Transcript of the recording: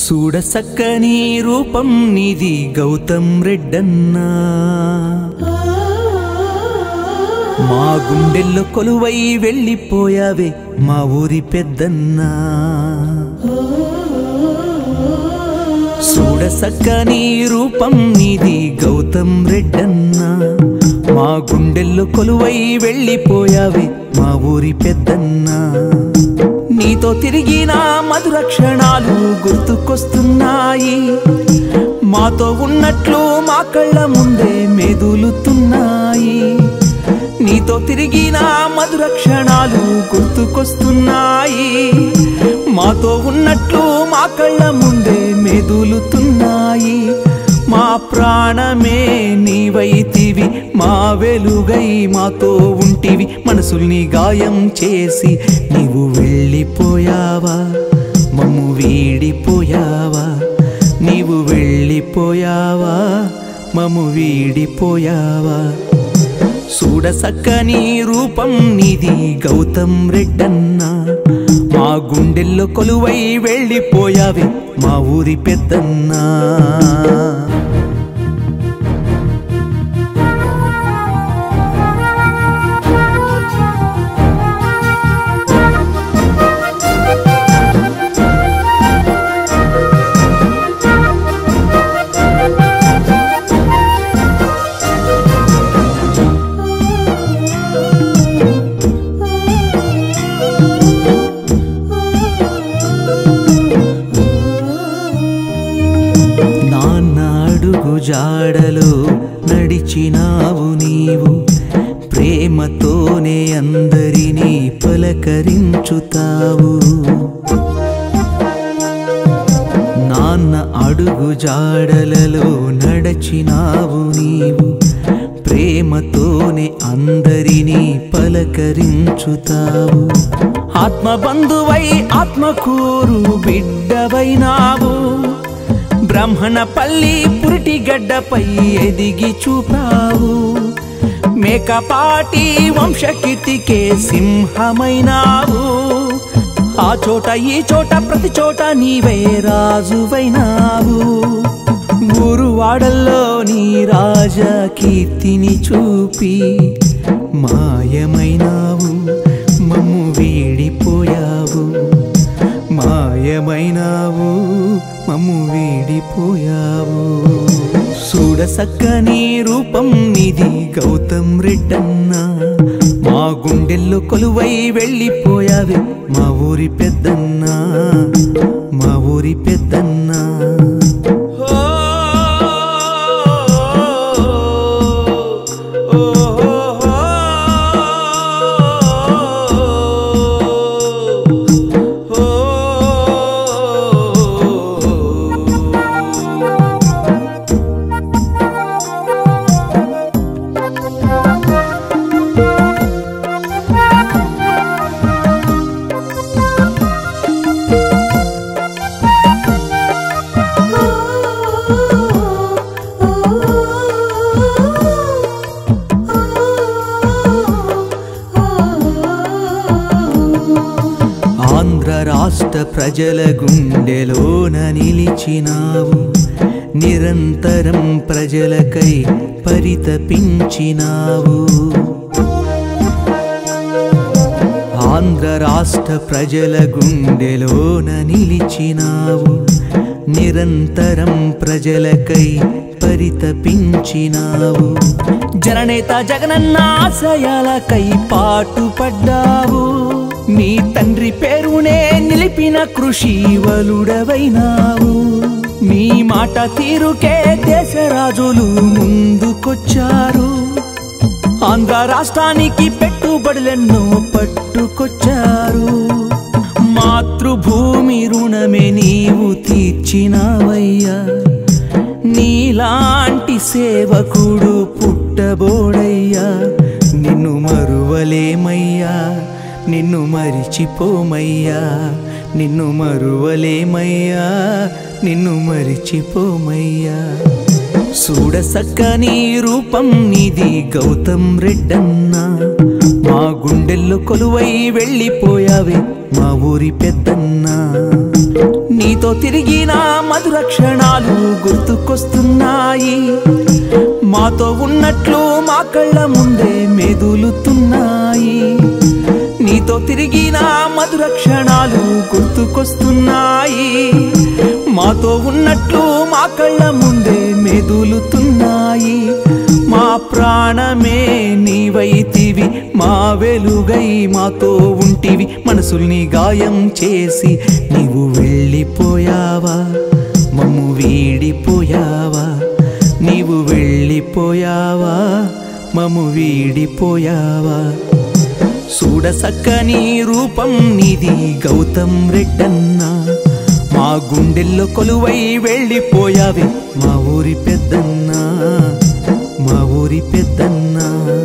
చూడ సక్కని రూపం నీది గౌతమ్ రెడ్డన్నా మా గుండెల్లో కొలువై వెళ్ళిపోయావే మా ఊరి పెద్దన్నా చూడ సక్కని రూపం నీది గౌతమ్ రెడ్డన్నా మా గుండెల్లో కొలువై వెళ్ళిపోయావే మా ఊరి పెద్దన్నా నీతో తిరిగిన మధుర క్షణాలు గుర్తుకొస్తున్నాయి మాతో ఉన్నట్లు మా కళ్ళ ముందే మెదులుతున్నాయి నీతో తిరిగిన మధుర క్షణాలు గుర్తుకొస్తున్నాయి మాతో ఉన్నట్లు మా కళ్ళ ముందే మెదులుతున్నాయి మా ప్రాణమే నీవైతివి మా వెలుగై మాతో ఉంటివి మనసుల్ని గాయం చేసి నీవు వెళ్ళిపోయావా మమ్ము వీడిపోయావా నీవు వెళ్ళిపోయావా మమ్ము వీడిపోయావా చూడ సక్కని రూపం నీది గౌతమ్ రెడ్డన్నా మా గుండెల్లో కొలువై వెళ్ళిపోయావే మా ఊరి పెద్దన్నా నాన్న అడుగు జాడలో నడిచినావు నీవు ప్రేమతోనే అందరినీ పలకరించుతావు నాన్న అడుగు జాడలలో నడచినావు నీవు ప్రేమతోనే అందరినీ పలకరించుతావు ఆత్మబంధువై ఆత్మకూరు బిడ్డవైనావు బ్రహ్మణపల్లి పురిటిగడ్డపై ఎదిగి చూపావు మేకపాటి వంశకీర్తికే సింహమైనావు ఆ చోట ఈ చోట ప్రతి చోట నీవే రాజువైనావు ఊరు వాడల్లో నీ రాజా కీర్తిని చూపి మాయమైనావు మమ్ము వీడిపోయావు మాయమైనావు మమ్ము వీడిపోయావు చూడ సక్కని రూపం నీది గౌతమ్ రెడ్డన్నా మా గుండెల్లో కొలువై వెళ్ళిపోయావే మా ఊరి పెద్దన్నా మా ఊరి పెద్దన్నా ఆంధ్ర రాష్ట్ర ప్రజల గుండెలోన నిలిచినావు నిరంతరం ప్రజలకై పరితపించినావు ఆంధ్ర రాష్ట్ర ప్రజల గుండెలోన నిలిచినావు నిరంతరం ప్రజలకై పరితపించినావు జననేత జగనన్న ఆశయాలకై పాటుపడ్డావు నీ తండ్రి పేరునే నిలిపిన కృషి వలుడవైనావు నీ మాట తీరుకే దేశరాజులు ముందుకొచ్చారు ఆంధ్ర రాష్ట్రానికి పెట్టుబడులెన్నో పట్టుకొచ్చారు మాతృభూమి రుణమే నీవు తీర్చినావయ్యా నీలాంటి సేవకుడు పుట్టబోడయ్యా నిన్ను మరువలేమయ్యా నిన్ను మరిచిపోమయ్యా నిన్ను మరువలేమయ్యా నిన్ను మరిచిపోమయ్యా చూడ సక్కని రూపం నీది గౌతమ్ రెడ్డన్నా మా గుండెల్లో కొలువై వెళ్ళిపోయావే మా ఊరి పెద్దన్నా నీతో తిరిగిన మధుర క్షణాలు గుర్తుకొస్తున్నాయి మాతో ఉన్నట్లు మా కళ్ళ ముందే మెదులుతున్నాయి నీతో తిరిగిన మధుర క్షణాలు గుర్తుకొస్తున్నాయి మాతో ఉన్నట్లు మా కళ్ళ ముందే మెదులుతున్నాయి మా ప్రాణమే నీవైతివి మా వెలుగై మాతో ఉంటివి మనసుల్ని గాయం చేసి నీవు వెళ్ళిపోయావా మమ్ము వీడిపోయావా నీవు వెళ్ళిపోయావా మమ్ము వీడిపోయావా చూడసక్కని రూపం నీది గౌతమ్ రెడ్డన్నా మా గుండెల్లో కొలువై వెళ్ళిపోయావే మా ఊరి పెద్దన్నా మా ఊరి పెద్దన్నా